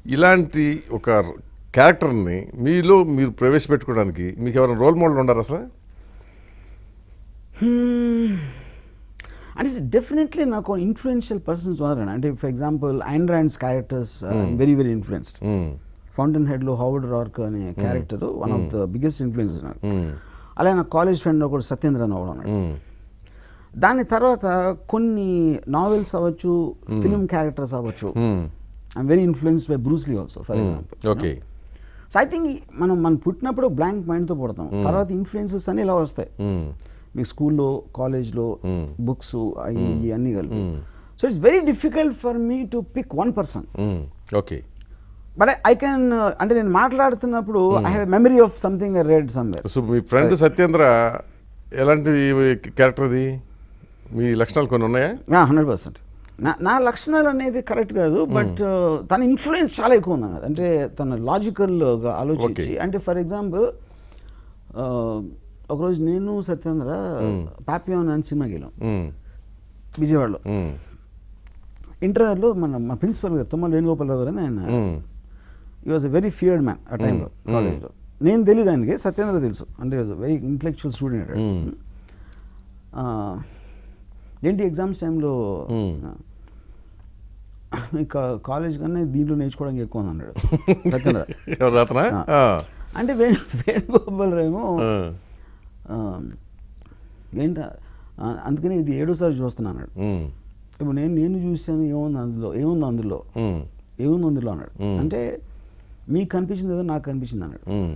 ఇలాంటి ఒక క్యారెక్టర్ని మీలో మీరు ప్రవేశపెట్టుకోవడానికి మీకు ఎవరైనా రోల్ మోడల్ ఉండారు అసలు అంటే డెఫినెట్లీ నాకు ఇన్ఫ్లుయెన్షియల్ పర్సన్స్ ఉన్నారండి అంటే for example Ayn Rand's characters very very influenced fountain హెడ్లో హౌవర్డ్ రార్క్ అనే character one of the biggest influence నాకు అలాగే నా కాలేజ్ ఫ్రెండ్ ఒకటి సత్యేంద్ర అని ఒకడు ఉన్నాడు దాని తర్వాత కొన్ని నావెల్స్ అవ్వచ్చు ఫిల్మ్ క్యారెక్టర్స్ అవ్వచ్చు I'm very influenced by Bruce Lee also for example okay so I think మనం మనం పుట్టినప్పుడు బ్లాంక్ మైండ్తో పుడతాం తర్వాత ఇన్ఫ్లుయెన్సెస్ అన్ని ఇలా వస్తాయి మీ స్కూల్లో కాలేజ్లో బుక్స్ అవి ఇవి అన్నీ కలిపి so it's very difficult for me to pick one person okay but I can అంటే నేను మాట్లాడుతున్నప్పుడు I have memory of something I read somewhere so మీ ఫ్రెండ్ సత్యేంద్ర ఎలాంటి క్యారెక్టర్ అది మీ లక్షణాలు కొన్ని ఉన్నాయా హండ్రెడ్ పర్సెంట్ నా నా లక్షణాలు అనేది కరెక్ట్ కాదు బట్ తన ఇన్ఫ్లుయెన్స్ చాలా ఎక్కువ ఉంది కదా అంటే తన లాజికల్గా ఆలోచించి అంటే ఫర్ ఎగ్జాంపుల్ ఒకరోజు నేను సత్యేంద్ర పాపియోన్ అని సినిమాకి వెళ్ళాం మ్మ్. విజయవాడలో మ్మ్. ఇంటర్వ్యూలో మన మా ప్రిన్సిపల్ గారు తుమ్మల వేణుగోపాలరావు గారు అని ఆయన మ్మ్. He was a very feared man ఆ టైంలో కాలేజ్లో నేను తెలియదు ఆయనకి సత్యేంద్ర తెలుసు అంటే వెరీ ఇంటలెక్చువల్ స్టూడెంట్ ఏంటి ఎగ్జామ్స్ టైంలో ఇంకా కాలేజ్ కన్నా దీంట్లో నేర్చుకోవడానికి ఎక్కువ ఉంది అన్నాడు సత్యేంద్ర ఎవరు అతనా ఆ. అంటే వేణు వేణుగోపాలరావు ఆ. ఆ, ఏంట ఆ, అందుకని ఇది ఏడోసారి చూస్తున్నా అన్నాడు మ్మ్. ఇప్పుడు నేను నేను చూశాను ఏముంది అందులో ఏముంది అందులో మ్మ్. ఏముంది అందులో అన్నాడు అంటే మీకు కనిపించింది ఏదో నాకు కనిపించింది అన్నాడు మ్మ్.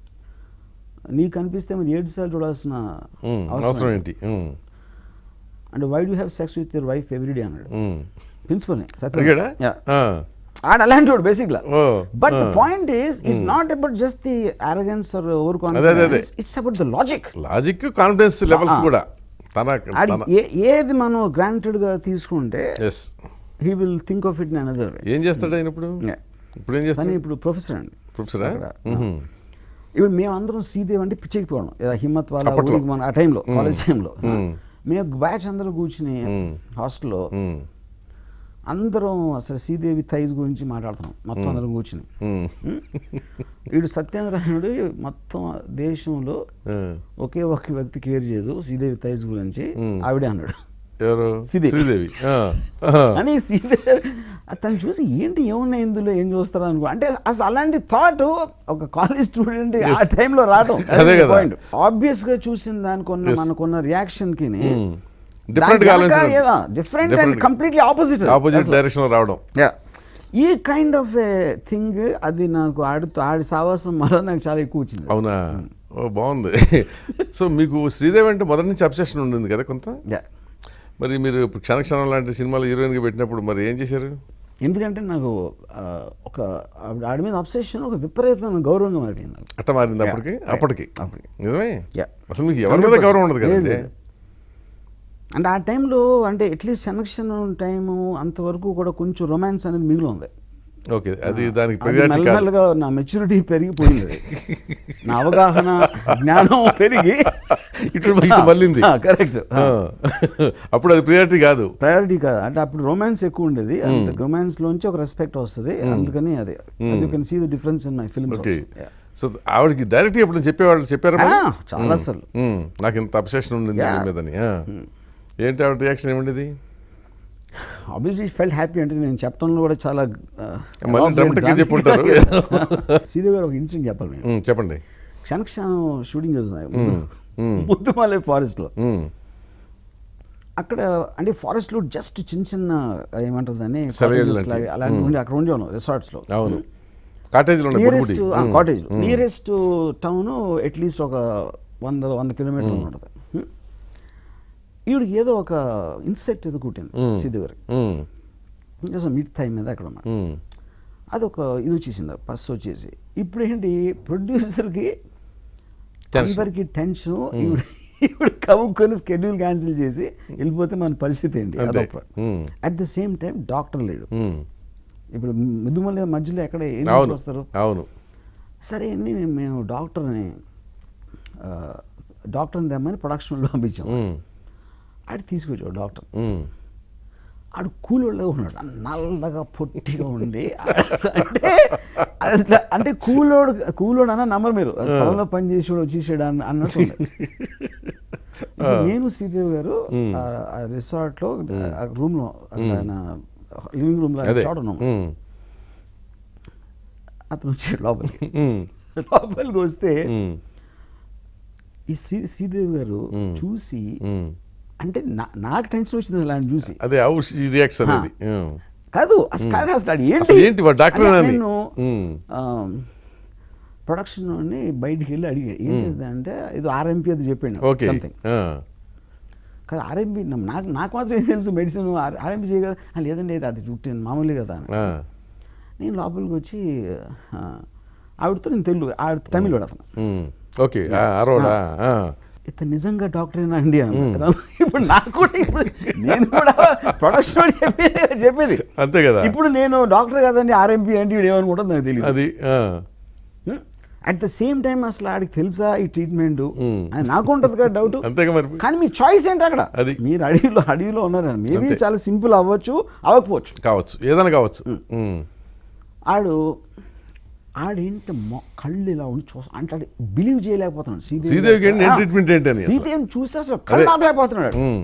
నీకు కనిపిస్తే మరి ఏడు సార్లు చూడాల్సిన మ్మ్. అవసరం అవసరం ఏంటి? ఏంటి మ్మ్. అంటే why do have sex with your wife everyday అన్నాడు మ్మ్. ప్రిన్సిపల్ అడిగాడా ఆ. ఆడ అలాంటి వాడు బేసిక్గా ఓ, బట్ ద ఆ. Point is it's not about just the arrogance or over అదే, అదే, అదే. Confidence it's about the logic logic confidence levels ఆ. కూడా తన ఆడి తన ఏ- ఏది మనం గ్రాంటెడ్ గా తీసుకుంటే yes he will think of it in another way ఏం చేస్తాడు ఆయన ఇప్పుడు Yeah. ఇప్పుడు ఏం కానీ చేస్తాడు ఇప్పుడు ప్రొఫెసర్ అండి ప్రొఫెసరా అక్కడ. ఇప్పుడు మేమందరం శ్రీదేవి అంటే పిచ్చెక్కిపోవడం ఏదో హిమ్మత్ వాళ్ళ అప్పట్లో. ఊరికి మన ఆ టైంలో కాలేజ్ టైంలో మేము బ్యాచ్ అందరూ కూర్చుని హాస్టల్లో మ్మ్. అందరం అసలు శ్రీదేవి థైజ్ గురించి మాట్లాడుతున్నాం మొత్తం అందరం కూర్చుని మ్మ్. వీడు సత్యేంద్రాయణుడు మొత్తం దేశంలో ఆ. ఒకే ఒక వ్యక్తి కేర్ చేయదు శ్రీదేవి థైజ్ గురించి ఆవిడే అన్నాడు ఎవరు శ్రీదేవి. శ్రీదేవి ఆ. ఆ. అని శ్రీదేవి తను చూసి ఏంటి ఏమున్నాయి ఇందులో ఏం చూస్తారా అనుకో అంటే అసలు అలాంటి థాట్ ఒక కాలేజ్ స్టూడెంట్ ఆ టైంలో రావడం అదే కదా. ఆబ్వియస్ గా చూసిన దానికున్న మనకున్న రియాక్షన్ కి Different గా ఆలోచించడం. Different and Different. Completely opposite opposite direction లో రావడం ఈ కైండ్ ఆఫ్ ఏ థింగ్ అది నాకు ఆడుతూ ఆడి సావాసం మళ్ళీ నాకు చాలా ఎక్కువ వచ్చింది అవునా ఓ బాగుంది సో మీకు శ్రీదేవి అంటే మొదటి నుంచి అబ్సెషన్ ఉండింది కదా కొంత Yeah. మరి మీరు ఇప్పుడు క్షణ క్షణం లాంటి సినిమాలు హీరోయిన్గా పెట్టినప్పుడు మరి ఏం చేశారు ఎందుకంటే నాకు ఆ, ఒక ఆవిడ- ఆడి మీద అబ్సెషన్ ఒక విపరీతమైన గౌరవంగా మారింది నాకు అట్ట మారింది అప్పటికి right. అప్పటికి అప్పటికి. నిజమే Yeah. అసలు మీకు ఎవరి మీద గౌరవం ఉండదు లేదు, కదండి లేదు. అంటే ఆ టైంలో అంటే అట్లీస్ట్ సెలక్షన్ టైము అంతవరకు కూడా కొంచెం రొమాన్స్ అనేది మిగిలి ఉంది ఓకే అది దానికి అది ప్రియారిటీ కాదు మెల్లమెల్లగా నా మెచ్యూరిటీ పెరిగిపోయింది నా అవగాహన జ్ఞానం పెరిగి ఇటు ఇటు మళ్ళింది కరెక్ట్ ఆ. అప్పుడు అది ప్రియారిటీ కాదు ప్రయారిటీ కాదు అంటే అప్పుడు రొమాన్స్ ఎక్కువ ఉండేది అంత రొమాన్స్ లోంచి ఒక రెస్పెక్ట్ వస్తుంది అందుకని అది you can see the difference in my films okay so ఆవిడకి డైరెక్ట్ ఎప్పుడు చెప్పేవాళ్ళు చెప్పారా మరి? చాలా అసలు మ్మ్. నాకు ఇంత అబ్సెషన్ ఉండింది Yeah. దీని మీదని ఆ. ఏంటి ఆవిడ రియాక్షన్ ఏముండేది ఆబ్వియస్లీ ఫెల్ట్ హ్యాపీ అంటే నేను చెప్పడంలో కూడా చాలా ఆ, మళ్ళీ dramatic గా చెప్పుంటారు. శ్రీదేవి గారు ఒక ఇన్సిడెంట్ చెప్పాలి మేము మ్మ్, చెప్పండి క్షణ క్షణం షూటింగ్ జరుగుతుంది ముద్దుమలై ఫారెస్ట్లో మ్మ్. అక్కడ అంటే ఫారెస్ట్లో జస్ట్ చిన్న చిన్న ఏమంటారు దాన్ని సెలయేళ్ళు cottages లాంటివి. లాగా అలాంటి ఉండి అక్కడ ఉండేవాళ్ళం రిసార్ట్స్లో అవును కాటేజీలో ఉన్నాయి నియరెస్ట్ బుడిబుడి. కాటేజ్ నియరెస్ట్ టౌన్ అట్లీస్ట్ ఒక వంద వంద కిలోమీటర్లు ఉంటుంది Hmm. ఈవిడికి ఏదో ఒక ఇన్సెక్ట్ ఏదో కుట్టింది సిద్ధు గారికి మ్మ్. జస్ట్ మిడ్ థై మీద అక్కడ ఉన్నాడు మ్మ్. అదొక ఇది వచ్చేసింది పస్ వచ్చేసి ఇప్పుడు ఏంటి ప్రొడ్యూసర్కి Tension. అందరికి టెన్షన్ ఇప్పుడు ఇప్పుడు కవుక్కొని స్కెడ్యూల్ క్యాన్సిల్ చేసి వెళ్ళిపోతే మన పరిస్థితి ఏంటి అంతే. అదొక మ్మ్. At the same time doctor లేడు మ్మ్. ఇప్పుడు ముద్దుమల్లి మధ్యలో ఎక్కడ ఏం అవును తీసుకొస్తారు అవును సరే అని మేము డాక్టర్ని ఆ, డాక్టర్ని తెమ్మని ప్రొడక్షన్లో పంపించాం మ్మ్. ఆడు తీసుకొచ్చాడు డాక్టర్ మ్మ్. ఆడు కూలోళ్ళగా ఉన్నాడు నల్లగా పొట్టిగా ఉండి అంటే అట్లా అంటే కూలోడు కూలోడు అన్న నమ్మరు మీరు పొలంలో పని చేసేవాడు వచ్చేసాడు అన్న అన్నట్టు ఉంది. ఇప్పుడు నేను శ్రీదేవి గారు ఆ- ఆ రిసార్ట్ లో ఆ రూమ్ లో అక్కడ ఆయన లివింగ్ రూమ్ లో అదే చోట ఉన్నాం ఉమ్, అతను వచ్చాడు లోపలికి ఉమ్, లోపలికి వస్తే ఉమ్, ఈ శ్రీ శ్రీదేవి గారు చూసి ఉమ్. అంటే నా- నాకు టెన్షన్ వచ్చింది అసలు ఆయన చూసి అదే హౌ షీ రియాక్ట్స్ అనేది ఉమ్. కాదు అసలు కాదు అసలు అది ఏంటి అసలు ఏంటి వాడు డాక్టర్ అంటే అని? నేను ఉమ్. ప్రొడక్షన్ వాడిని బయటికి వెళ్ళి అడిగా ఏంటి అంటే ఇది ఆర్ఎంపీ అది చెప్పాడు ఓకే సంథింగ్ ఆ, కదా ఆర్ఎంపీ నాకు నాకు మాత్రం ఏం తెలుసు మెడిసిన్ ఆర్ఎంపీ చేయ కదా "ఆ, లేదండి ఇది అది చుట్టూ మామూలు కదా అని. ఆ, నేను లోపలికి వచ్చి ఆ, ఆవిడతో నేను తెలుగు ఆవిడ తమిళ వాడు అతను ఉమ్. ఓకే ఆ, అరవడా ఆ, ఇతను నిజంగా డాక్టరేనా అండి అన్న ఇప్పుడు నాకు కూడా ఇప్పుడు నేను కూడా ప్రొడక్షన్ వాడు చెప్పేది కదా చెప్పేది అంతే కదా ఇప్పుడు నేను డాక్టర్ కదండి ఆర్ఎంపీ అంటే వీడు ఏమనుకుంటుంది నాకు తెలియదు అది ఆ, అట్ ద సేమ్ టైం అసలు ఆడికి తెలుసా ఈ ట్రీట్మెంట్ అని నాకు ఉంటుంది కదా డౌట్ అంతేగా మరి కానీ మీ చాయిస్ ఏంటి అక్కడ అది. మీరు అడవిలో అడవిలో ఉన్నారని మేబీ అంతే. చాలా సింపుల్ అవ్వచ్చు అవ్వకపోవచ్చు కావచ్చు ఏదైనా కావచ్చు ఉమ్. ఆడు ఆడేంటి మొ- కళ్ళు ఇలా ఉండి చూస్తా అంటే ఆడు బిలీవ్ చేయలేకపోతున్నాడు శ్రీదేవి శ్రీదేవికి ఏంటి? నేను ఆ, ట్రీట్మెంట్ ఏంటి అని అసలు. శ్రీదేవిని చూస్తే అసలు కళ్ళు అదే. ఆపలేకపోతున్నాడు ఉమ్.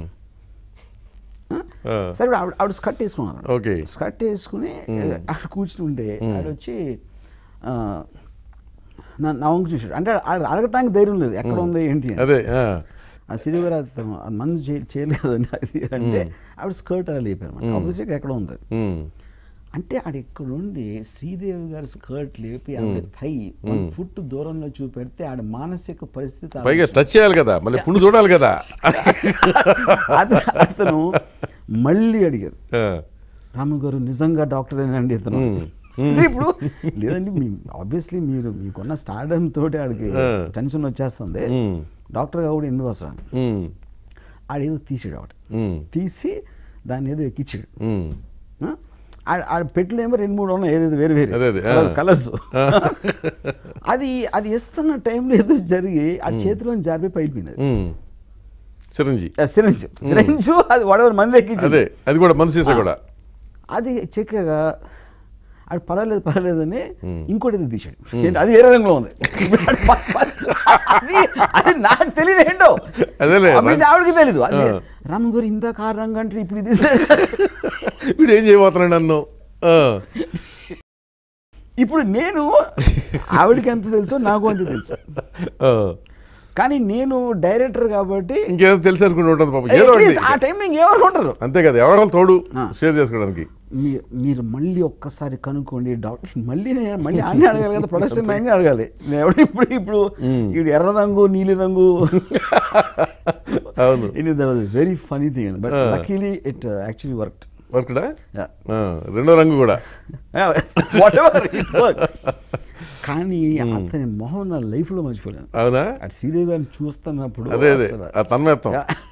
ఆ, సరే ఇప్పుడు ఆవిడ ఆవిడ స్కర్ట్ వేసుకున్నాడు ఓకే స్కర్ట్ వేసుకుని అక్కడ కూర్చుని ఉంటే ఆడు వచ్చి ఆ, నా నా వంక చూసాడు అంటే ఆడ అడగటానికి ధైర్యం లేదు ఎక్కడ ఉంది ఏంటి అని అదే ఆ, ఆ శ్రీదేవి గారు అది తను- అది మందు చేయ చేయలేదని అది అంటే ఆవిడ స్కర్ట్ అలా లేపారు ఆపోజిట్ ఎక్కడ ఉంది అది. ఉమ్. అంటే ఆడ ఇక్కడ ఉండి శ్రీదేవి గారి స్కర్ట్ లేపి ఆవిడ థై వన్ ఫుట్ దూరంలో చూపెడితే ఆడ మానసిక పరిస్థితి పైగా టచ్ చేయాలి కదా మళ్ళీ పుండు చూడాలి కదా అత- అతను మళ్ళీ అడిగారు ఆ, రాము గారు నిజంగా డాక్టర్ అండి ఇతను అంటే ఇప్పుడు లేదండి మీ ఆబ్వియస్లీ మీరు మీకున్న స్టార్డమ్ తోటి ఆడికి టెన్షన్ వచ్చేస్తుంది డాక్టర్ కూడా ఎందుకు అవసరం ఉమ్. ఆడేదో తీసాడు ఆవిడ ఉమ్. తీసి దాన్ని ఏదో ఎక్కించాడు ఉమ్. ఆ? ఆడ- ఆడ పెట్టులు ఏమో రెండు మూడు ఉన్నాయి ఏదేదో వేరు వేరు అదే, అదే, ఆ. కలర్స్ అది అది ఇస్తున్న టైంలో ఏదో జరిగి ఆ చేతిలో జారిపోయి పైపోయింది అది ఉమ్. చిరంజీ సిరంజ్ సిరంజు అది వాడెవరు మంది ఎక్కించి అదే అది కూడా మనసు చేసా కూడా అది చక్కగా అది పర్వాలేదు పర్వాలేదు అని ఇంకోటి ఏదో తీసాడు ఏంటి, అది వేరే రంగులో ఉంది అది అది నాకు తెలియదు ఏంటో అదేలే, Obviously రంగు- ఆవిడకి తెలీదు అది ఆ. రామ్ గారు ఇంత కారు రంగు అంటే ఇప్పుడు ఇది తీసాడు వీడు ఏం చేయబోతున్నాడు నన్ను ఆ, ఇప్పుడు నేను ఆవిడకి ఎంత తెలుసో నాకు అంత తెలుసు ఆ. కానీ నేను డైరెక్టర్ కాబట్టి ఇంకేదో తెలుసు అనుకుంటూ ఉంటుంది పాపం ఏదో at ఒకటి least ఆ టైంలో ఇంకేమనుకుంటారు అంతే కదా ఎవరో తోడు ఆ. షేర్ చేసుకోవడానికి మీ- మీరు మళ్ళీ ఒక్కసారి కనుక్కోండి డాక్టర్ మళ్ళీ నేను మళ్ళీ అన్నీ అడగాలి కదా ప్రొడక్షన్ అన్నీ అడగాలి నేను ఎవడు ఇప్పుడు ఇప్పుడు ఇప్పుడు ఎర్ర రంగు నీలి రంగు అవును very funny thing but luckily it actually work వర్క్డా ఆ, రెండో రంగు కూడా వాట్ ఎవర్ కానీ అతని మొహం నా లైఫ్ లో మర్చిపోలేను అవునా అటు శ్రీదేవి గారిని చూస్తున్నప్పుడు అదే అదే అసలు ఆ తన్మయత్వం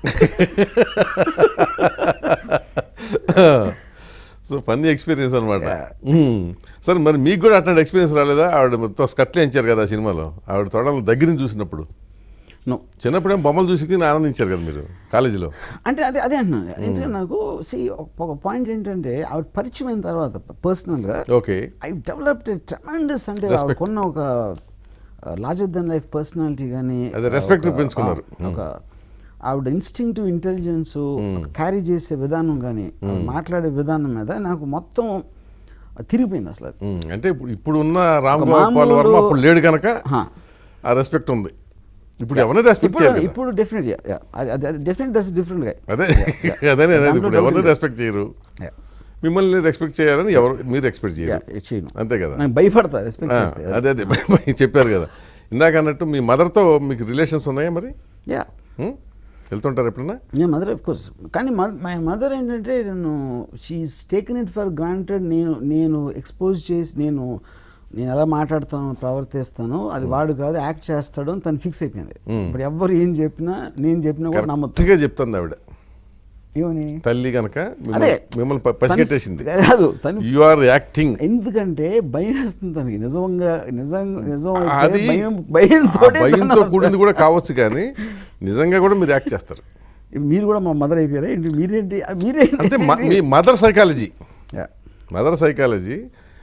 సో ఫన్నీ ఎక్స్పీరియన్స్ అనమాట సరే మరి మీకు కూడా అట్లాంటి ఎక్స్పీరియన్స్ రాలేదా ఆవిడ మొత్తం స్కట్లు ఎంచారు కదా ఆ సినిమాలో ఆవిడ తొడలు దగ్గర నుంచి చూసినప్పుడు నో చిన్నప్పుడు ఏం బొమ్మలు చూసి ఆనందించారు కదా మీరు కాలేజీలో అంటే అదే అదే అంటున్నాను ఎందుకంటే నాకు సి ఒక పాయింట్ ఏంటంటే ఆవిడ పరిచయం అయిన తర్వాత పర్సనల్గా ఓకే ఐ డెవలప్డ్ ట్రమెండస్ అంటే Respect. ఆవిడకున్న ఒక లార్జర్ దెన్ లైఫ్ పర్సనాలిటీ కానీ అదే respect పెంచుకున్నారు. ఒక ఆవిడ ఇన్స్టింక్టివ్ ఇంటెలిజెన్స్ క్యారీ చేసే విధానం కానీ మాట్లాడే విధానం మీద నాకు మొత్తం తిరిగిపోయింది అసలు అది. ఉమ్, అంటే ఇప్పుడు ఇప్పుడు ఉన్న రామ్ ఒక గోపాల్ వర్మ మామూలు- అప్పుడు లేడు కనుక హా. ఆ రెస్పెక్ట్ ఉంది ఇప్పుడు ఎవరిని రెస్పెక్ట్ ఇప్పుడు చేయరు కదా. ఇప్పుడు డెఫినెట్ డెఫినెట్ దట్స్ డిఫరెంట్ గా అదే అదే అనేది దాంట్లో ఇప్పుడు doubt ఎవరిని లేదు. రెస్పెక్ట్ చేయరు మిమ్మల్ని రెస్పెక్ట్ చేయాలని ఎవరు మీరు ఎక్స్పెక్ట్ చేయరు చేయను అంతే కదా నేను భయపడతా రెస్పెక్ట్ ఆ, చేస్తే అదే అదే చెప్పారు కదా ఇందాక అన్నట్టు మీ మదర్తో మీకు రిలేషన్స్ ఉన్నాయా మరి యా ఉమ్? వెళ్తుంటారు ఎప్పుడన్నా నేను మదర్ ఆఫ్ కోర్స్ కానీ మై మదర్ ఏంటంటే నేను she is taken it for granted నేను నేను ఎక్స్పోజ్ చేసి నేను నేను ఎలా మాట్లాడతాను ప్రవర్తిస్తాను అది వాడు కాదు యాక్ట్ చేస్తాడు అని తను ఫిక్స్ అయిపోయింది ఇప్పుడు ఎవ్వరు ఏం చెప్పినా నేను చెప్పినా కూడా నమ్మొద్దు కరెక్ట్గా చెప్తుంది ఆవిడ ఏమని తల్లి కనుక అదే మిమ్మల్ని ప- పసిగట్టేసింది తను- కాదు తను యు ఆర్ యాక్టింగ్ ఎందుకంటే భయం వేస్తుంది తనకి నిజంగా నిజం నిజం అయితే అది భయం భయంతో భయంతో కూడింది కూడా కావచ్చు కానీ నిజంగా కూడా మీరు యాక్ట్ చేస్తారు మీరు కూడా మా మదర్ అయిపోయారా ఏంటి మీరేంటి మీరేంటి అంటే మ- మీ mother psychology Yeah. Mother psychology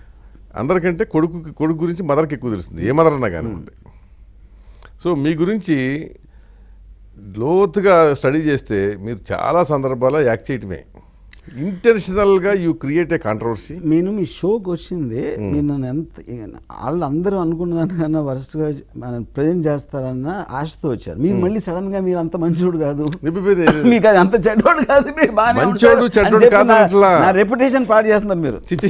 అందరికంటే కొడుకు కొడుకు గురించి మదర్కి ఎక్కువ తెలుస్తుంది ఏ మదర్ అన్నా కానివ్వండి సో మీ గురించి లోతుగా స్టడీ చేస్తే మీరు చాలా సందర్భాల్లో యాక్ట్ చేయటమే ఇంటెన్షనల్గా యూ క్రియేట్ ఏ కాంట్రవర్సీ నేను మీ షోకి వచ్చింది మీరు నన్ను ఎంత వాళ్ళు అందరూ అనుకున్న దానికన్నా వరస్ట్గా ప్రజెంట్ చేస్తారన్న ఆశతో వచ్చారు మీరు మళ్ళీ సడన్ గా మీరు అంత మంచోడు కాదు మీకు అది అంత చెడ్డోడు కాదు మీరు బాగానే మంచోడు, ఉంటారు అని చెడ్డోడు చెప్పి కాదు నా- అంటలా. నా రెప్యుటేషన్ పాడు చేస్తున్నారు మీరు చిచ్చి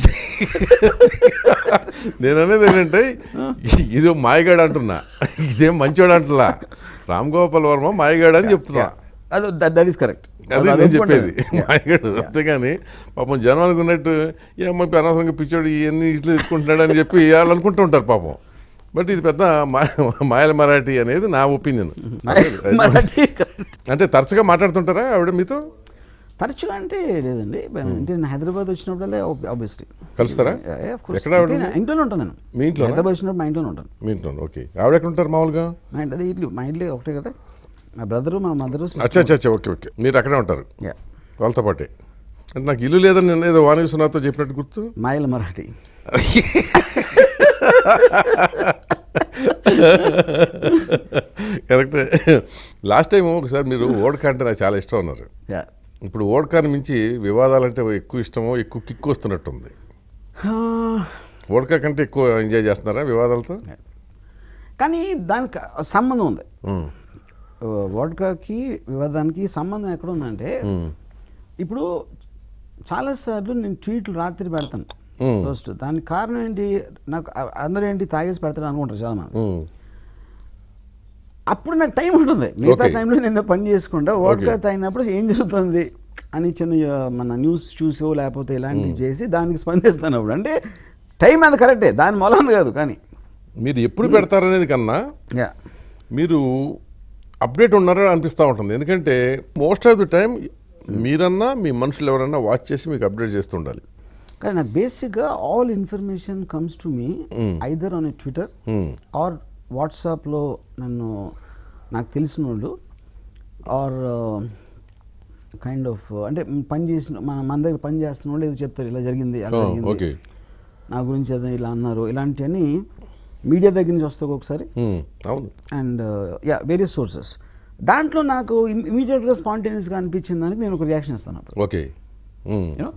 నేను అనేది ఏంటంటే ఇది మాయగాడు అంటున్నా ఇదేం మంచోడు అంటున్నా రామ్ గోపాల్ వర్మ మాయగాడు అని చెప్తున్నా అది దట్ ఈస్ కరెక్ట్ అది నేను చెప్పేది మాయగాడు అంతేగాని పాపం జనం అనుకున్నట్టు ఏమో అనవసరంగా పిచ్చోడు ఇవన్నీ ఇట్లా ఇట్టుకుంటున్నాడు అని చెప్పి వాళ్ళు అనుకుంటూ ఉంటారు పాపం బట్ ఇది పెద్ద మా- మాయల మరాఠీ అనేది నా ఒపీనియన్ మరాఠీ అంటే తరచుగా మాట్లాడుతుంటారా ఆవిడ మీతో తరచుగా అంటే లేదండి అంటే నేను హైదరాబాద్ వచ్చినప్పుడల్లే ఆబ్వియస్లీ కలుస్తారా ఎక్కడ ఆవిడ ఉంది? ఇంట్లోనే ఉంటాను నేను మీ ఇంట్లోనా? హైదరాబాద్ వచ్చినప్పుడు మా ఇంట్లోనే ఉంటాను మీ ఇంట్లో ఓకే ఆవిడ ఎక్కడ ఉంటారు మామూలుగా మా ఇంటి అదే ఇల్లు మా ఇంట్లో ఒకటే కదా మా బ్రదరు మా మదరు అచ్చా అచ్చా అచ్చా ఓకే ఓకే మీరు అక్కడే ఉంటారు యా వాళ్ళతో పాటే అంటే నాకు ఇల్లు లేదని నేను ఏదో వాణి విశ్వనాథ్తో చెప్పినట్టు గుర్తు మాయల మరాఠీ కరెక్టే లాస్ట్ టైం ఒకసారి మీరు ఓడకా అంటే నాకు చాలా ఇష్టం అన్నారు యా ఇప్పుడు ఓడకాని మించి వివాదాలంటే ఎక్కువ ఇష్టమో ఎక్కువ కిక్ వస్తున్నట్టుంది ఓడకా కంటే ఎక్కువ ఎంజాయ్ చేస్తున్నారా వివాదాలతో కానీ దానికి సంబంధం ఉంది వోడ్కాకి వివాదానికి సంబంధం ఎక్కడ ఉందంటే ఇప్పుడు చాలాసార్లు నేను ట్వీట్లు రాత్రి పెడతాను పోస్ట్ దానికి కారణం ఏంటి నాకు అ- అందరూ ఏంటి తాగేసి పెడతారు అనుకుంటారు చాలా మంది ఉమ్. అప్పుడు నాకు టైం ఉంటుంది మిగతా Okay. టైంలో నేను పని చేసుకుంటా ఓడ్కా Okay. తాగినప్పుడు ఏం జరుగుతుంది అని చిన్న ఆ, మన న్యూస్ చూసో లేకపోతే ఇలాంటివి చేసి దానికి స్పందిస్తాను అప్పుడు అంటే టైం అది కరెక్టే దాని మొలన కాదు కానీ మీరు ఎప్పుడు పెడతారనేది కన్నా యా మీరు అప్డేట్ ఉన్నారో అనిపిస్తూ ఉంటుంది ఎందుకంటే మోస్ట్ ఆఫ్ ది టైం మీరన్నా మీ మనుషులు ఎవరన్నా వాచ్ చేసి మీకు అప్డేట్ చేస్తూ ఉండాలి కానీ నాకు బేసిక్గా all information comes to me either on Twitter or వాట్సాప్లో నన్ను నాకు తెలిసిన వాళ్ళు ఆర్ కైండ్ ఆఫ్ అంటే పని చేసిన మన మన దగ్గర పని చేస్తున్న వాళ్ళు ఏదో చెప్తారు ఇలా జరిగింది అలా ఓకే జరిగింది నా గురించి ఏదో ఇలా అన్నారు ఇలాంటివన్నీ మీడియా దగ్గర నుంచి వస్తాయి ఒకసారి అవును అండ్ యా వేరియస్ సోర్సెస్ దాంట్లో నాకు ఇమీడియట్గా స్పాంటేనియస్గా అనిపించిన దానికి నేను ఒక రియాక్షన్ ఇస్తాను అప్పుడు ఓకే ఉమ్. యూనో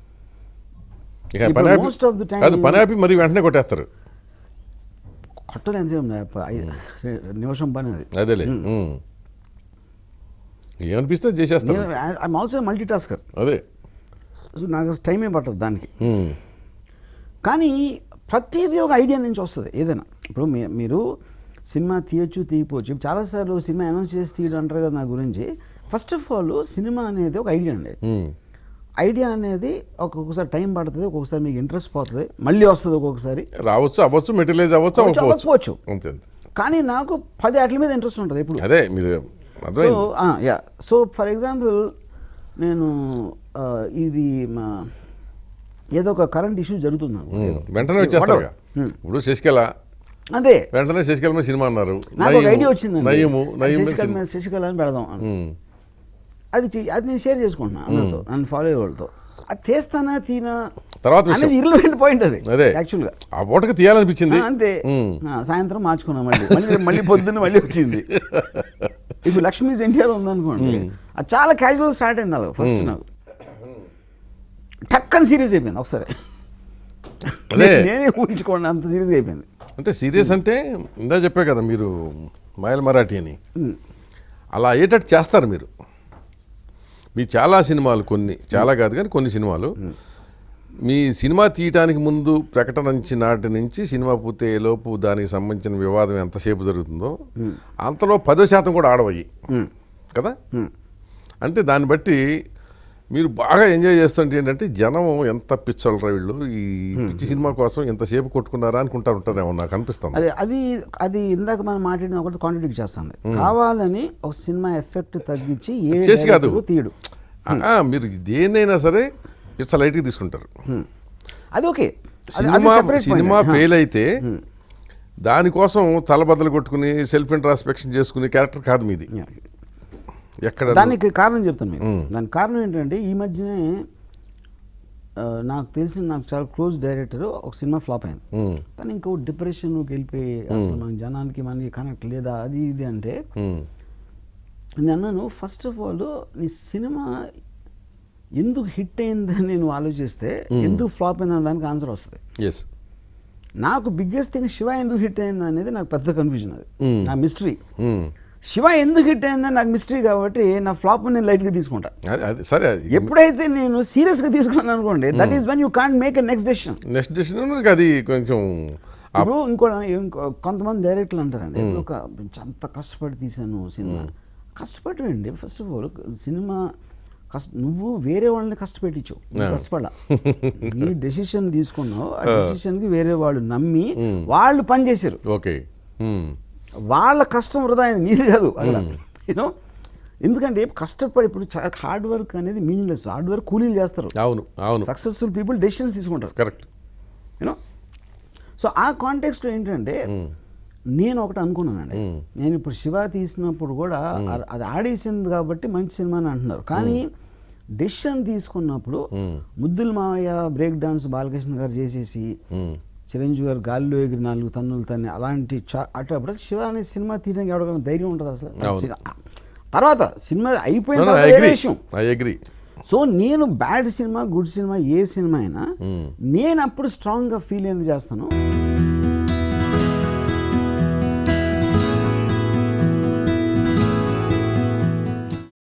ఇక ఇప్పుడు పని ఆపి- most of the time కాదు you- పని ఆపి మరి వెంటనే కొట్టేస్తారు కొట్టలు ఎంతసేపు నిమిషం పని అది అదేలే ఉమ్. ఏమనిపిస్తే అది చేసేస్తారు నేను ఐఎమ్ ఆల్సో మల్టీ టాస్కర్ అదే సో నాకు టైమే పట్టదు దానికి ఉమ్. కానీ ప్రతిదీ ఒక ఐడియా నుంచి వస్తుంది ఏదైనా ఇప్పుడు మీ- మీరు సినిమా తీయొచ్చు తీయపోవచ్చు ఇప్పుడు చాలాసార్లు సినిమా అనౌన్స్ చేసి తీయడం అంటారు కదా నా గురించి ఫస్ట్ ఆఫ్ ఆల్ సినిమా అనేది ఒక ఐడియా అండి ఉమ్. ఐడియా అనేది ఒక్కొక్కసారి టైం పడుతుంది ఒక్కొక్కసారి మీకు ఇంట్రెస్ట్ పోతుంది మళ్ళీ వస్తుంది ఒక్కొక్కసారి రావచ్చు అవ్వచ్చు మెటీరియలైజ్ అవ్వచ్చు అవ్వచ్చు, అవ్వకపోవచ్చు అవ్వకపోవచ్చు. అంతే అంతే కానీ నాకు పది వాటి మీద ఇంట్రెస్ట్ ఉంటుంది ఎప్పుడు అదే మీరు సో అర్థమైంది యా సో ఫర్ ఎగ్జాంపుల్ నేను ఆ, ఇది మా ఏదో ఒక కరెంట్ ఇష్యూ జరుగుతుంది నాకు. ఉమ్. వెంటనే వచ్చేస్తారుగా ఇప్పుడు శశికళ అదే వెంటనే శశికళ మీద సినిమా అన్నారు నాకు ఒక నయీము, ఐడియా వచ్చిందండి నయీము నయీము మీద శశికళ సినిమా. మీద శశికళ అని పెడదాం అని. ఉమ్. అది చెయ్- అది నేను షేర్ చేసుకుంటున్నాను అందరితో నన్ను ఫాలో అయ్యే వాళ్ళతో అది తీస్తానా తీనా తర్వాత విషయం. అనేది ఇర్లవెంట్ పాయింట్ అది అదే యాక్చువల్గా ఆ పూటకి తీయాలనిపించింది అంతే ఉమ్. ఆ, సాయంత్రం మార్చుకున్నాం మళ్ళీ మళ్ళీ మళ్ళీ పొద్దున్న మళ్ళీ వచ్చింది ఇప్పుడు లక్ష్మీస్ ఎన్టీఆర్ ఉందనుకోండి అది చాలా క్యాజువల్ స్టార్ట్ అయింది అలా ఫస్ట్ నాకు టక్కని సీరియస్ అయిపోయింది ఒకసారి అదే. నేనే ఊహించుకోండి అంత సీరియస్గా అయిపోయింది అంటే సీరియస్ అంటే ఇందా చెప్పే కదా మీరు మాయల్ మరాఠీ అని అలా అయ్యేటట్టు చేస్తారు మీరు మీ చాలా సినిమాలు కొన్ని చాలా కాదు కానీ కొన్ని సినిమాలు మీ సినిమా తీయటానికి ముందు ప్రకటన నుంచి నాటి నుంచి సినిమా పూర్తయ్యే లోపు దానికి సంబంధించిన వివాదం ఎంతసేపు జరుగుతుందో అంతలో పదో శాతం కూడా ఆడవయ్యి కదా అంటే దాన్ని బట్టి మీరు బాగా ఎంజాయ్ చేస్తుంటే ఏంటంటే జనం ఎంత పిచ్చోళ్ళరా వీళ్ళు ఈ పిచ్చి సినిమా కోసం ఎంతసేపు కొట్టుకున్నారా అనుకుంటా ఉంటారేమో నాకు అనిపిస్తుంది అది అది అది ఇందాక మనం మాట్లాడిన ఒకటి కాంట్రడిక్ట్ చేస్తుంది కావాలని ఒక సినిమా ఎఫెక్ట్ తగ్గించి ఏ చేసి కాదు. director తీయడు ఆ, మీరు దేన్నైనా సరే ఇట్స్ లైట్గా తీసుకుంటారు అది ఓకే అది- అది సినిమా separate point. సినిమా హా. ఫెయిల్ అయితే దానికోసం తలబద్దలు కొట్టుకుని సెల్ఫ్ ఇంట్రాస్పెక్షన్ చేసుకునే క్యారెక్టర్ కాదు మీది Yeah. ఎక్కడ దానికి కారణం చెప్తాను మీకు దానికి కారణం ఏంటంటే ఈ మధ్యనే ఆ, నాకు తెలిసిన నాకు చాలా క్లోజ్ డైరెక్టర్ ఒక సినిమా ఫ్లాప్ అయింది ఉమ్, కానీ ఇంకో డిప్రెషన్కి వెళ్ళిపోయి అసలు మన జనానికి మనకి కనెక్ట్ లేదా అది ఇది అంటే ఉమ్, నేను అన్నాను ఫస్ట్ ఆఫ్ ఆల్ నీ సినిమా ఎందుకు హిట్ అయిందని నేను ఆలోచిస్తే ఎందుకు ఫ్లాప్ అయిందని దానికి ఆన్సర్ వస్తుంది ఎస్ నాకు బిగ్గెస్ట్ థింగ్ శివ ఎందుకు హిట్ అయింది అనేది నాకు పెద్ద కన్ఫ్యూజన్ అది Mm. నా మిస్టరీ ఉమ్. శివ ఎందుకు హిట్ అయిందని నాకు మిస్టరీ కాబట్టి నా ఫ్లాప్ నేను లైట్గా తీసుకుంటా అది అది సరే అది ఎప్పుడైతే నేను సీరియస్గా తీసుకున్నాను అనుకోండి that is when you can't make a next decision next decision అది కొంచెం ఇప్పుడు ఇంకో ఇంకో కొంతమంది డైరెక్టర్లు అంటారండి ఇప్పుడు ఒక అంత కష్టపడి తీసాను సినిమా కష్టపడండి ఫస్ట్ ఆఫ్ ఆల్ సినిమా కష్ట నువ్వు వేరే వాళ్ళని కష్టపెట్టించు నువ్వు కష్టపడ నీ డెసిషన్ తీసుకున్నావు ఆ డెసిషన్కి వేరే వాళ్ళు నమ్మి వాళ్ళు పని చేశారు ఓకే ఉమ్, వాళ్ళ కష్టం వృధా అయింది నీది కాదు అక్కడ యూనో ఎందుకంటే కష్టపడి ఇప్పుడు హార్డ్ వర్క్ అనేది మీనింగ్లెస్ హార్డ్ వర్క్ కూలీలు చేస్తారు అవును అవును సక్సెస్ఫుల్ పీపుల్ డెసిషన్స్ తీసుకుంటారు కరెక్ట్ యూనో సో ఆ కాంటెక్స్ట్ ఏంటంటే నేను ఒకటి అనుకున్నానండి నేను ఇప్పుడు శివ తీసినప్పుడు కూడా అ- అది ఆడేసింది కాబట్టి మంచి సినిమా అని అంటున్నారు కానీ డెసిషన్ తీసుకున్నప్పుడు ముద్దుల మావయ్య బ్రేక్ డాన్స్ బాలకృష్ణ గారు చేసేసి చిరంజీవి గారు గాలిలో ఎగిరి నాలుగు తన్నులు తన్ని అలాంటి చా- అటప్పుడు శివ అనే సినిమా తీయడానికి ఎవరికైనా ధైర్యం ఉంటుంది అసలు అవును. సినిమా- తర్వాత సినిమా అయిపోయిన ఐ తర్వాత వేరే అగ్రి విషయం ఐ అగ్రి సో నేను బ్యాడ్ సినిమా గుడ్ సినిమా ఏ సినిమా అయినా నేను అప్పుడు స్ట్రాంగ్గా ఫీల్ ఎందుకు చేస్తాను